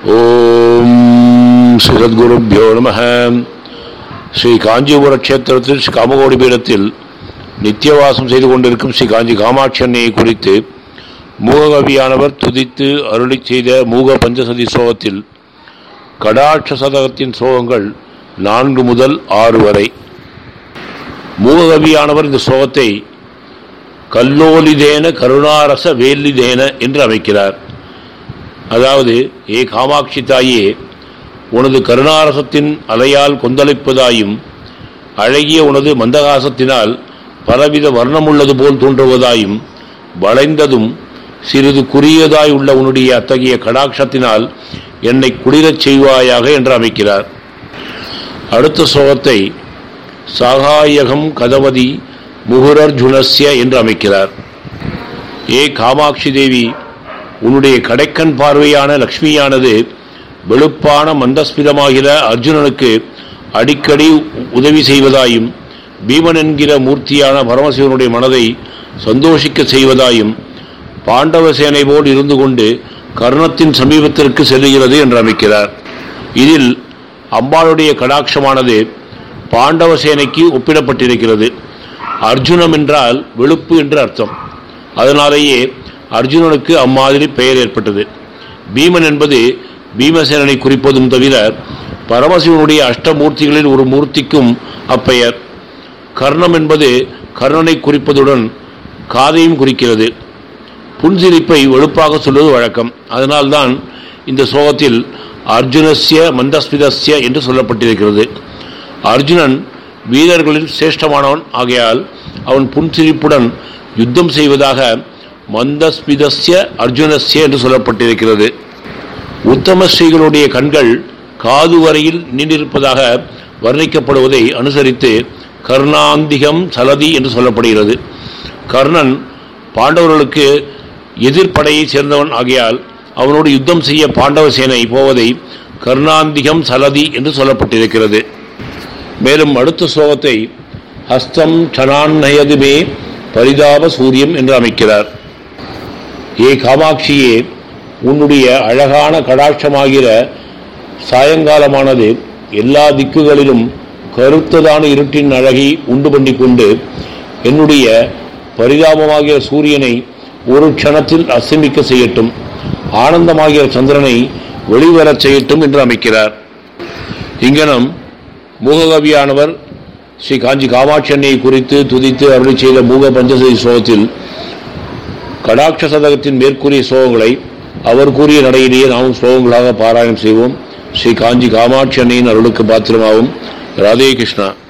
ஓம் ஸ்ரீ சத்குருப்பியோ நம ஸ்ரீ காஞ்சிபுர கஷேத்திரத்தில் ஸ்ரீ காமகோடி பீடத்தில் நித்தியவாசம் செய்து கொண்டிருக்கும் ஸ்ரீ காஞ்சி காமாட்சி அன்னையை குறித்து மூககவியானவர் துதித்து அருளிச் செய்த மூக பஞ்சசதி சோகத்தில் கடாட்ச சதகத்தின் சோகங்கள் நான்கு முதல் ஆறு வரை மூககவியானவர் இந்த சோகத்தை கல்லோலிதேன கருணாரச வேலிதேன என்று அமைக்கிறார் அதாவது ஏ காமாட்சி தாயே உனது கருணாரசத்தின் அலையால் கொந்தளிப்பதாயும் அழகிய உனது மந்தகாசத்தினால் பலவித வர்ணமுள்ளது போல் தோன்றுவதாயும் வளைந்ததும் சிறிது குறியதாய் உள்ள உன்னுடைய அத்தகைய கடாட்சத்தினால் என்னை குளிரச் செய்வாயாக என்று அமைக்கிறார் அடுத்த சோகத்தை சாகாயகம் கதவதி முகுரர்ஜுனஸ்ய என்று அமைக்கிறார் ஏ காமாட்சி தேவி உன்னுடைய கடைக்கண் பார்வையான லக்ஷ்மியானது வெளுப்பான மந்தஸ்மிதமாகிற அர்ஜுனனுக்கு அடிக்கடி உதவி செய்வதாயும் பீமன் என்கிற மூர்த்தியான பரமசிவனுடைய மனதை சந்தோஷிக்க செய்வதாயும் பாண்டவ சேனை போல் இருந்து கொண்டு கர்ணத்தின் சமீபத்திற்கு செல்லுகிறது என்று அமைக்கிறார் இதில் அம்பாளுடைய கடாட்சமானது பாண்டவ சேனைக்கு ஒப்பிடப்பட்டிருக்கிறது அர்ஜுனம் என்றால் வெளுப்பு என்று அர்த்தம் அதனாலேயே அர்ஜுனனுக்கு அம்மாதிரி பெயர் ஏற்பட்டது பீமன் என்பது பீமசேனனை குறிப்பதும் தவிர பரமசிவனுடைய அஷ்டமூர்த்திகளில் ஒரு மூர்த்திக்கும் அப்பெயர் கர்ணம் என்பது கர்ணனை குறிப்பதுடன் காதையும் குறிக்கிறது புன்சிரிப்பை வெளுப்பாக சொல்வது வழக்கம் அதனால்தான் இந்த சோகத்தில் அர்ஜுனஸ்ய மந்தஸ்மிதஸ்ய என்று சொல்லப்பட்டிருக்கிறது அர்ஜுனன் வீரர்களில் சிரேஷ்டமானவன் ஆகையால் அவன் புன்சிரிப்புடன் யுத்தம் செய்வதாக மந்தஸ்மிதஸ்ய அர்ஜுனஸ்ய என்று சொல்லப்பட்டிருக்கிறது உத்தம ஸ்ரீகளுடைய கண்கள் காது வரையில் நீண்டிருப்பதாக வர்ணிக்கப்படுவதை அனுசரித்து கர்ணாந்திகம் சலதி என்று சொல்லப்படுகிறது கர்ணன் பாண்டவர்களுக்கு எதிர்ப்படையை சேர்ந்தவன் ஆகையால் அவனோடு யுத்தம் செய்ய பாண்டவ சேனை போவதை கர்ணாந்திகம் சலதி என்று சொல்லப்பட்டிருக்கிறது மேலும் அடுத்த ஸ்லோகத்தை ஹஸ்தம் சனான்னயதுமே பரிதாப சூரியம் என்று அமைக்கிறார் ஏ காமாட்சியே உன்னுடைய அழகான கடாட்சமாகிற சாயங்காலமானது எல்லா திக்குகளிலும் கருத்ததான இருட்டின் அழகை உண்டு பண்ணி கொண்டு என்னுடைய பரிதாபமாகிற சூரியனை ஒரு க்ஷணத்தில் அஸ்தமிக்க செய்யட்டும் ஆனந்தமாகிற சந்திரனை வெளிவரச் செய்யட்டும் என்று அமைக்கிறார் இங்கனம் மூககவியானவர் ஸ்ரீ காஞ்சி காமாட்சி அன்னையை குறித்து துதித்து அருளி செய்த மூக பஞ்சசதி சோகத்தில் கடாட்ச சதகத்தின் மேற்கூறிய சோகங்களை அவர் கூறிய நடையிலேயே நாமும் ஸ்லோகங்களாக பாராயணம் செய்வோம் ஸ்ரீ காஞ்சி காமாட்சி அன்னையின் அருளுக்கு பாத்திரமாகும் ராதே கிருஷ்ணா